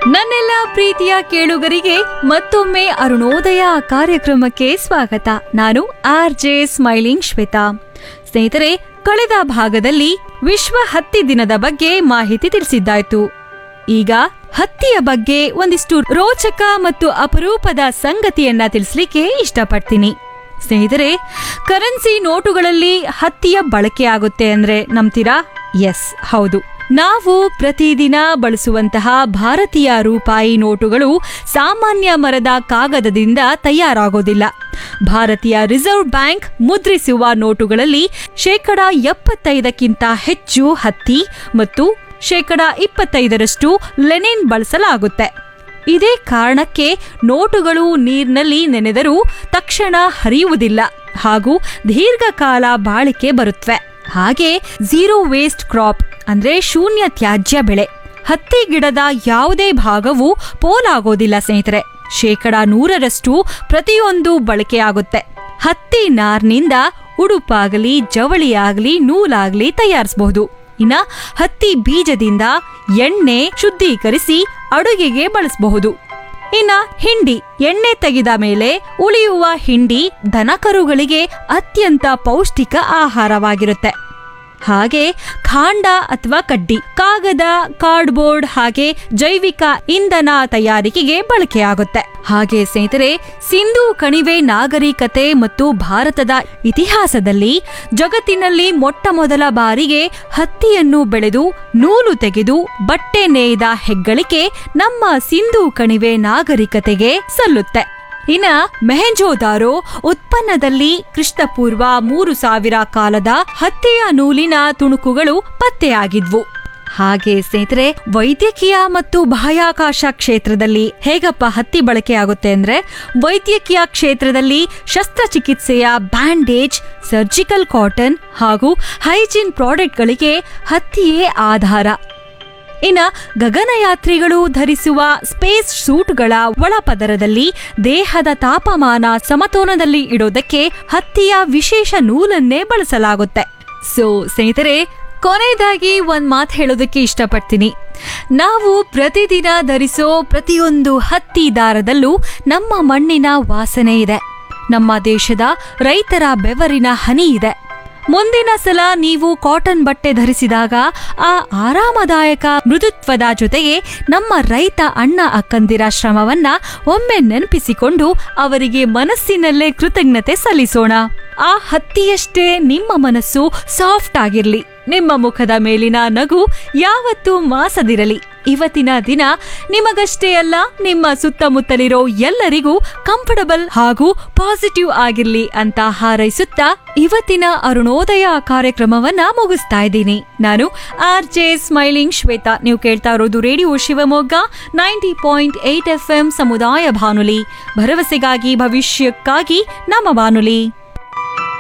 ನನ್ನೆಲ್ಲ ಪ್ರೀತಿಯ ಕೇಳುಗರಿಗೆ ಮತ್ತೊಮ್ಮೆ ಅರುಣೋದಯ ಕಾರ್ಯಕ್ರಮಕ್ಕೆ ಸ್ವಾಗತ ನಾನು ಆರ್ ಜೆ ಸ್ಮೈಲಿಂಗ್ ಶ್ವೇತಾ ಸ್ನೇಹಿತರೆ ಕಳೆದ ಭಾಗದಲ್ಲಿ ವಿಶ್ವ ಹತ್ತಿ ದಿನದ ಬಗ್ಗೆ ಮಾಹಿತಿ ತಿಳಿಸಿದ್ದಾಯ್ತು ಈಗ ಹತ್ತಿಯ ಬಗ್ಗೆ ಒಂದಿಷ್ಟು ರೋಚಕ ಮತ್ತು ಅಪರೂಪದ ಸಂಗತಿಯನ್ನ ತಿಳಿಸ್ಲಿಕ್ಕೆ ಇಷ್ಟಪಡ್ತೀನಿ ಸ್ನೇಹಿತರೆ ಕರೆನ್ಸಿ ನೋಟುಗಳಲ್ಲಿ ಹತ್ತಿಯ ಬಳಕೆ ಆಗುತ್ತೆ ಅಂದ್ರೆ ನಂಬ್ತೀರಾ ಎಸ್ ಹೌದು ನಾವು ಪ್ರತಿದಿನ ಬಳಸುವಂತಹ ಭಾರತೀಯ ರೂಪಾಯಿ ನೋಟುಗಳು ಸಾಮಾನ್ಯ ಮರದ ಕಾಗದದಿಂದ ತಯಾರಾಗೋದಿಲ್ಲ ಭಾರತೀಯ ರಿಸರ್ವ್ ಬ್ಯಾಂಕ್ ಮುದ್ರಿಸುವ ನೋಟುಗಳಲ್ಲಿ ಶೇಕಡ ಎಪ್ಪತ್ತೈದಕ್ಕಿಂತ ಹೆಚ್ಚು ಹತ್ತಿ ಮತ್ತು ಶೇಕಡ ಇಪ್ಪತ್ತೈದರಷ್ಟು ಲೆನಿನ್ ಬಳಸಲಾಗುತ್ತೆ ಇದೇ ಕಾರಣಕ್ಕೆ ನೋಟುಗಳು ನೀರಿನಲ್ಲಿ ನೆನೆದರೂ ತಕ್ಷಣ ಹರಿಯುವುದಿಲ್ಲ ಹಾಗೂ ದೀರ್ಘಕಾಲ ಬಾಳಿಕೆ ಬರುತ್ತವೆ ಹಾಗೆ ಝೀರೋ ವೇಸ್ಟ್ ಕ್ರಾಪ್ ಅಂದ್ರೆ ಶೂನ್ಯ ತ್ಯಾಜ್ಯ ಬೆಳೆ ಹತ್ತಿ ಗಿಡದ ಯಾವುದೇ ಭಾಗವು ಪೋಲಾಗೋದಿಲ್ಲ ಸ್ನೇಹಿತರೆ ಶೇಕಡ ನೂರರಷ್ಟು ಪ್ರತಿಯೊಂದು ಬಳಕೆಯಾಗುತ್ತೆ ಹತ್ತಿ ನಾರ್ನಿಂದ ಉಡುಪಾಗಲಿ ಜವಳಿಯಾಗಲಿ ನೂಲಾಗಲಿ ತಯಾರಿಸಬಹುದು ಇನ್ನ ಹತ್ತಿ ಬೀಜದಿಂದ ಎಣ್ಣೆ ಶುದ್ಧೀಕರಿಸಿ ಅಡುಗೆಗೆ ಬಳಸಬಹುದು ಇನ್ನ ಹಿಂಡಿ ಎಣ್ಣೆ ತೆಗೆದ ಮೇಲೆ ಉಳಿಯುವ ಹಿಂಡಿ ದನಕರುಗಳಿಗೆ ಅತ್ಯಂತ ಪೌಷ್ಟಿಕ ಆಹಾರವಾಗಿರುತ್ತೆ ಹಾಗೆ ಖಾಂಡ ಅಥವಾ ಕಡ್ಡಿ ಕಾಗದ ಕಾರ್ಡ್ಬೋರ್ಡ್ ಹಾಗೆ ಜೈವಿಕ ಇಂಧನ ತಯಾರಿಕೆಗೆ ಬಳಕೆಯಾಗುತ್ತೆ ಹಾಗೆ ಸ್ನೇಹಿತರೆ ಸಿಂಧೂ ಕಣಿವೆ ನಾಗರಿಕತೆ ಮತ್ತು ಭಾರತದ ಇತಿಹಾಸದಲ್ಲಿ ಜಗತ್ತಿನಲ್ಲಿ ಮೊಟ್ಟ ಮೊದಲ ಬಾರಿಗೆ ಹತ್ತಿಯನ್ನು ಬೆಳೆದು ನೂಲು ತೆಗೆದು ಬಟ್ಟೆ ನೇಯ್ದ ಹೆಗ್ಗಳಿಕೆ ನಮ್ಮ ಸಿಂಧೂ ಕಣಿವೆ ನಾಗರಿಕತೆಗೆ ಸಲ್ಲುತ್ತೆ ಇನ್ನ ಮೆಹೆಂಜೋದಾರೋ ಉತ್ಪನ್ನದಲ್ಲಿ ಕ್ರಿಸ್ತಪೂರ್ವ ಮೂರು ಸಾವಿರ ಕಾಲದ ಹತ್ತೆಯ ನೂಲಿನ ತುಣುಕುಗಳು ಪತ್ತೆಯಾಗಿದ್ವು ಹಾಗೆ ಸ್ನೇಹಿತರೆ ವೈದ್ಯಕೀಯ ಮತ್ತು ಬಾಹ್ಯಾಕಾಶ ಕ್ಷೇತ್ರದಲ್ಲಿ ಹೇಗಪ್ಪ ಹತ್ತಿ ಬಳಕೆಯಾಗುತ್ತೆ ಅಂದ್ರೆ ವೈದ್ಯಕೀಯ ಕ್ಷೇತ್ರದಲ್ಲಿ ಶಸ್ತ್ರಚಿಕಿತ್ಸೆಯ ಬ್ಯಾಂಡೇಜ್ ಸರ್ಜಿಕಲ್ ಕಾಟನ್ ಹಾಗೂ ಹೈಜೀನ್ ಪ್ರಾಡಕ್ಟ್ಗಳಿಗೆ ಹತ್ತಿಯೇ ಆಧಾರ ಇನ್ನ ಗಗನಯಾತ್ರಿಗಳು ಧರಿಸುವ ಸ್ಪೇಸ್ ಸೂಟ್ಗಳ ಒಳಪದರದಲ್ಲಿ ದೇಹದ ತಾಪಮಾನ ಸಮತೋಲನದಲ್ಲಿ ಇಡೋದಕ್ಕೆ ಹತ್ತಿಯ ವಿಶೇಷ ನೂಲನ್ನೇ ಬಳಸಲಾಗುತ್ತೆ ಸೊ ಸ್ನೇಹಿತರೆ ಕೊನೆಯದಾಗಿ ಒಂದ್ ಮಾತು ಹೇಳೋದಕ್ಕೆ ಇಷ್ಟಪಡ್ತೀನಿ ನಾವು ಪ್ರತಿದಿನ ಧರಿಸೋ ಪ್ರತಿಯೊಂದು ಹತ್ತಿ ದಾರದಲ್ಲೂ ನಮ್ಮ ಮಣ್ಣಿನ ವಾಸನೆ ಇದೆ ನಮ್ಮ ದೇಶದ ರೈತರ ಬೆವರಿನ ಹನಿ ಇದೆ ಮುಂದಿನ ಸಲ ನೀವು ಕಾಟನ್ ಬಟ್ಟೆ ಧರಿಸಿದಾಗ ಆ ಆರಾಮದಾಯಕ ಮೃದುತ್ವದ ಜೊತೆಗೆ ನಮ್ಮ ರೈತ ಅಣ್ಣ ಅಕ್ಕಂದಿರ ಶ್ರಮವನ್ನ ಒಮ್ಮೆ ನೆನಪಿಸಿಕೊಂಡು ಅವರಿಗೆ ಮನಸ್ಸಿನಲ್ಲೇ ಕೃತಜ್ಞತೆ ಸಲ್ಲಿಸೋಣ ಆ ಹತ್ತಿಯಷ್ಟೇ ನಿಮ್ಮ ಮನಸ್ಸು ಸಾಫ್ಟ್ ಆಗಿರ್ಲಿ ನಿಮ್ಮ ಮುಖದ ಮೇಲಿನ ನಗು ಯಾವತ್ತೂ ಮಾಸದಿರಲಿ ಇವತ್ತಿನ ದಿನ ನಿಮಗಷ್ಟೇ ಅಲ್ಲ ನಿಮ್ಮ ಸುತ್ತಮುತ್ತಲಿರೋ ಎಲ್ಲರಿಗೂ ಕಂಫರ್ಟಬಲ್ ಹಾಗೂ ಪಾಸಿಟಿವ್ ಆಗಿರ್ಲಿ ಅಂತ ಹಾರೈಸುತ್ತಾ ಇವತ್ತಿನ ಅರುಣೋದಯ ಕಾರ್ಯಕ್ರಮವನ್ನ ಮುಗಿಸ್ತಾ ಇದ್ದೀನಿ ನಾನು ಆರ್ ಜೆ ಸ್ಮೈಲಿಂಗ್ ಶ್ವೇತಾ ನೀವು ಕೇಳ್ತಾ ಇರೋದು radio Shivamogga ninety point eight F M ಸಮುದಾಯ ಬಾನುಲಿ ಭರವಸೆಗಾಗಿ ಭವಿಷ್ಯಕ್ಕಾಗಿ ನಮ್ಮ ಬಾನುಲಿ